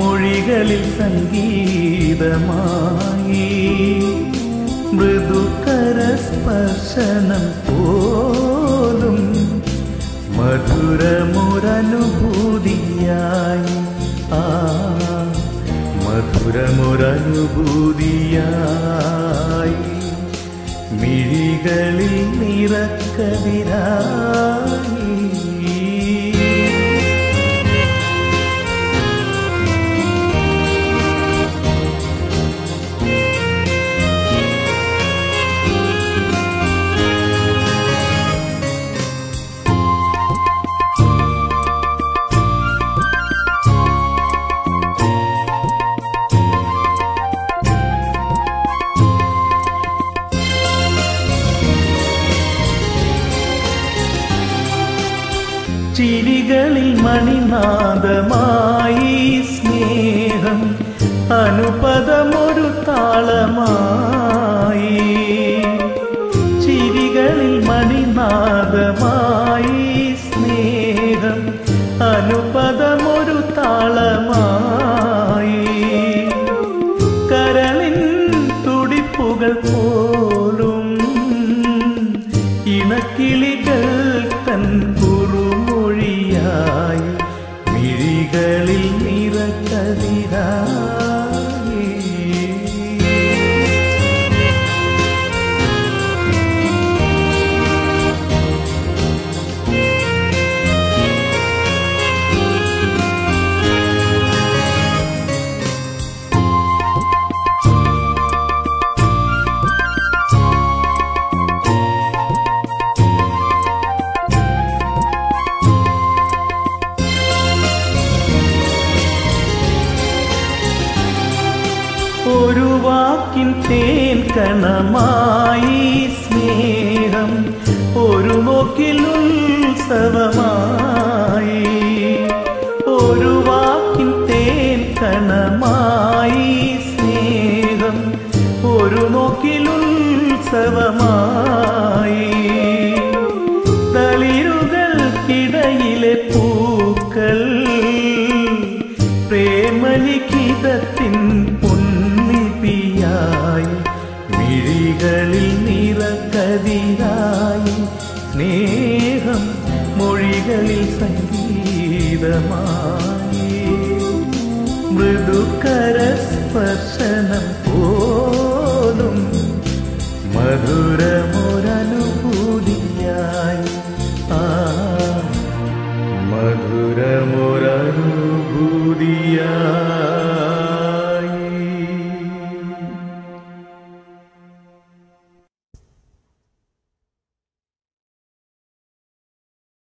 മൊഴികളിൽ സംഗീതമായി മൃദുകര സ്പർശനം പോലും മധുരമൊരനുഭൂതിയായി ആ മധുരമൊരനുഭൂതിയായി മിഴികളിൽ നിറക്കതിരായി ചിരികളിൽ മണിനാദമായി സ്നേഹം അനുപദമൊരു താളമായി ചിരികളിൽ മണിനാദമായി സ്നേഹം അനുപദമൊരു താളമായി കരളിൻ തുടിപ്പുകൾ പോലും ഇണക്കിളികൾ തൻ കുറുമൊഴിയായി മിഴികളിൽ നിറക്കതിരായി ഒരു വാക്കിൻ തേൻ കണമായി സ്നേഹം ഒരു നോക്കിൽ ഉത്സവമായി ഒരു വാക്കിൻ തേൻ കണമായി സ്നേഹം ഒരു നോക്കിൽ ഉത്സവമായി തളിരുകൾക്കിടയിലെ പൂക്കൾ പ്രേമലിഖിതത്തിൻ പൊന്നിപ്പിയായി മിഴികളിൽ നിറക്കതിരായി സ്നേഹം മൊഴികളിൽ സംഗീതമായി മൃദുകര സ്പർശനം പോലും മധുരമൊരനുഭൂതിയായി ആ മധുരമൊരനുഭൂതിയായി